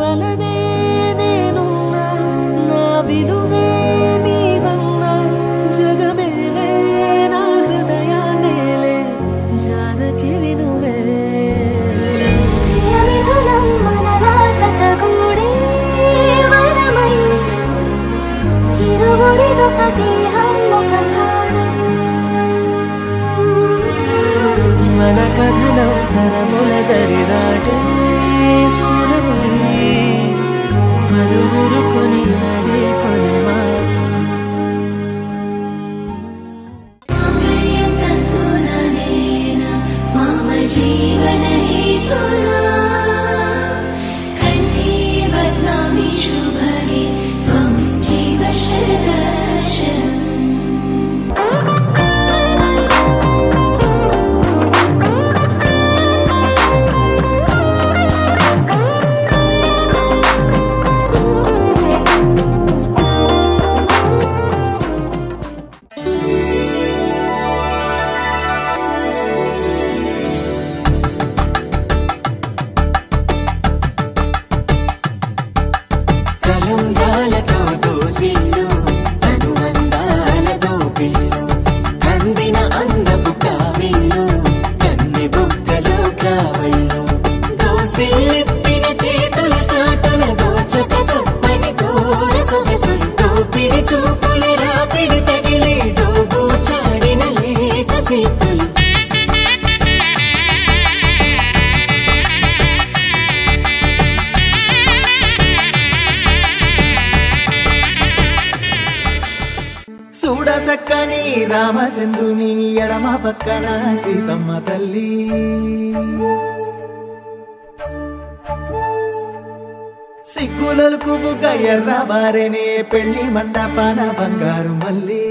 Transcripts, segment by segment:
వలనే నేనున్నా నా విలువే నీవన్నా జగమేలే నా హృదయాన్నేలే జానకి వినువే యమిథునం మనలా జతగూడే వరమై ఇరువురిదొక దేహం ఒక ప్రాణం మన కథనం తరముల దరిదాటే స్వరమై పలువురు కొని ఆడే కొనమానం మాంగళ్యం తంతుననేన మమ జీవన హేతునా కంఠే బధ్నామి శుభగే త్వం జీవ శరదర్శనం కలంగాలతో దోసిల్లు అనుబంధాలతో పిల్లు అందిన అందపు కావిల్లు కన్నె బుగ్గలో గ్రావళ్ళు దోసిల్లెత్తిన చేతుల చాటున దోచక తప్పని దూర సొగసులు దోపిడి చూపుల రాపిడి తగిలి దోబూచాడిన లేత సీపులు చూడ సక్కని రామచంద్రుని ఎడమ పక్కన సీతమ్మ తల్లి సిగ్గులకు బుగ్గ ఎర్ర బారెనే పెళ్లి మండపాన బంగారు మల్లి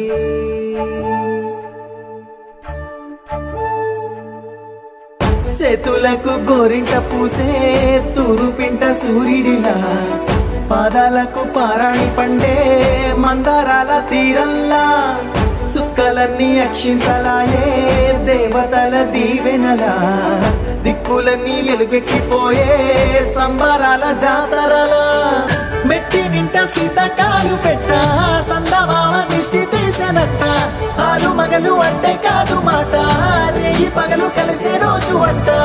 చేతులకు గోరింట పూసే తూరు పింట సూర్యుడిలా పాదాలకు పారాణి పండే మందారాల తీరల్లా సుక్కలన్నీ అక్షింతలాయే దేవతల దీవెనలా దిక్కులన్నీ ఎలుగెక్కిపోయే సంబరాల జాతరలా మెట్టి నింట సీతకాలు పెట్ట సందమామ దిష్టి తీసెనట్ట ఆలు మగలు అంటే కాదు మాట రేయి పగలు కలిసే రోజు అంట